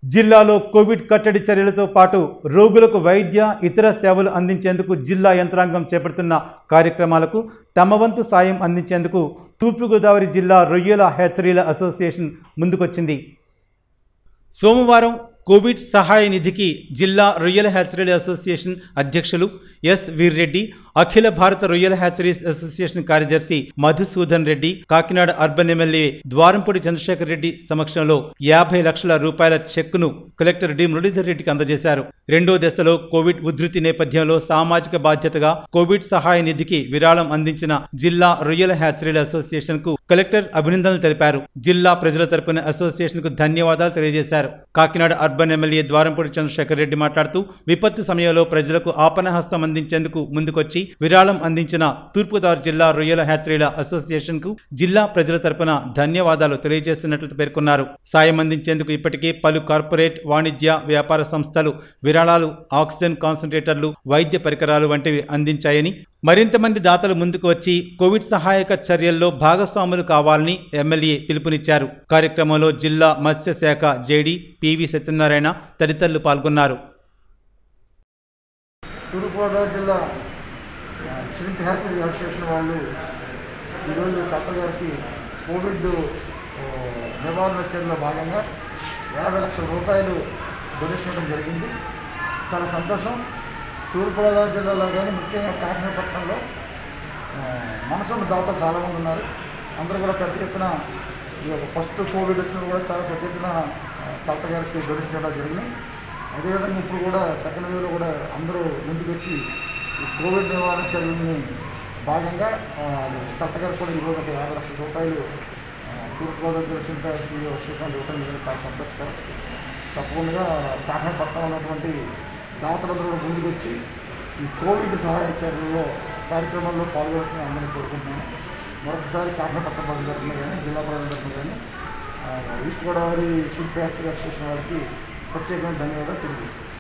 జిల్లాలో కోవిడ్ కట్టడి చర్యలతో పాటు రోగులకు వైద్య ఇతర సేవలు అందించేందుకు జిల్లా యంత్రాంగం చేపడుతున్న కార్యక్రమాలకు తమ వంతు సాయం అందించేందుకు తూర్పుగోదావరి జిల్లా రొయ్యల హెచ్చరీల అసోసియేషన్ ముందుకొచ్చింది సోమవారం కోవిడ్ సహాయ నిధికి జిల్లా రొయ్యల హ్యాచరీల అసోసియేషన్ అధ్యక్షులు ఎస్ వీర్రెడ్డి అఖిల భారత రొయ్యల హ్యాచరీస్ అసోసియేషన్ కార్యదర్శి మధుసూదన్ రెడ్డి కాకినాడ అర్బన్ ఎమ్మెల్యే ద్వారంపూడి చంద్రశేఖర్ రెడ్డి సమక్షంలో యాభై లక్షల రూపాయల చెక్కును కలెక్టర్ డి మురళీధర్ రెడ్డికి అందజేశారు రెండో దశలో కోవిడ్ ఉధృతి నేపథ్యంలో సామాజిక బాధ్యతగా కోవిడ్ సహాయ నిధికి విరాళం అందించిన జిల్లా రొయ్యల హ్యాచరీల అసోసియేషన్ కు కలెక్టర్ అభినందనలు తెలిపారు జిల్లా ప్రజల తరపున అసోసియేషన్ కు ధన్యవాదాలు తెలియజేశారు కాకినాడ అర్బన్ ఎమ్మెల్యే ద్వారంపూడి చంద్రశేఖర్ రెడ్డి మాట్లాడుతూ విపత్తు సమయంలో ప్రజలకు ఆపనహస్తం అందించేందుకు ముందుకొచ్చి విరాళం అందించిన తూర్పుగోదావరి జిల్లా రొయ్యల హ్యాచరీల అసోసియేషన్ కు జిల్లా ప్రజల తరపున ధన్యవాదాలు తెలియజేస్తున్నట్లు పేర్కొన్నారు సాయం అందించేందుకు ఇప్పటికే పలు కార్పొరేట్ వాణిజ్య వ్యాపార సంస్థలు విరాళాలు ఆక్సిజన్ కాన్సన్ట్రేటర్లు వైద్య పరికరాలు వంటివి అందించాయని మరింత మంది దాతలు ముందుకు వచ్చి కోవిడ్ సహాయక చర్యల్లో భాగస్వాములు కావాలని ఎమ్మెల్యే పిలుపునిచ్చారు కార్యక్రమంలో జిల్లా మత్స్యశాఖ జేడీ పివి సత్యనారాయణ తదితరులు పాల్గొన్నారు తూర్పుగోదావరి జిల్లా ఆ, శ్రీంప్ హ్యాచరీ అసోసియేషన్ వాళ్ళు ఈరోజు కప్ప గారికి కోవిడ్ ఆ, నివారణ చర్యలో భాగంగా యాభై లక్షల రూపాయలు డొనేషన్ ఇవ్వడం జరిగింది చాలా సంతోషం తూర్పుగోదావరి జిల్లాలో కానీ ముఖ్యంగా కాకినాడ పట్టణంలో ఆ, మనసున్న దాత చాలామంది ఉన్నారు అందరూ కూడా పెద్ద ఎత్తున ఈ యొక్క ఫస్ట్ కోవిడ్ వచ్చినప్పుడు కూడా చాలా పెద్ద ఎత్తున ఆ, కలెక్టర్ గారికి డొనేషన్ ఇవ్వడం జరిగింది అదేవిధంగా ఇప్పుడు కూడా సెకండ్ వేవ్లో కూడా అందరూ ముందుకు వచ్చి ఈ కోవిడ్ నివారణ చర్యలని భాగంగా ఆ, కలెక్టర్ గారికి కూడా ఈరోజు ఒక యాభై లక్షల రూపాయలు ఆ, తూర్పుగోదావరి జిల్లా శిల్ప అసోసియేషన్ ఇవ్వడం జరిగింది చాలా సంతోషకరం తప్పకుండా కాకినాడ పట్టణంలో ఉన్నటువంటి దాతలందరూ కూడా ముందుకు వచ్చి ఈ కోవిడ్ సహాయ చర్యల్లో కార్యక్రమాల్లో పాల్గొనాల్సిన అందరినీ కోరుకుంటున్నాను మరొకసారి కాకినాడ పట్టణ ప్రజల తరఫున కానీ జిల్లా ప్రజల తరఫున కానీ ఆ, ఈస్ట్ గోదావరి శిల్ప అసోసియేషన్ వారికి ప్రత్యేకమైన ధన్యవాదాలు తెలియజేస్తున్నాను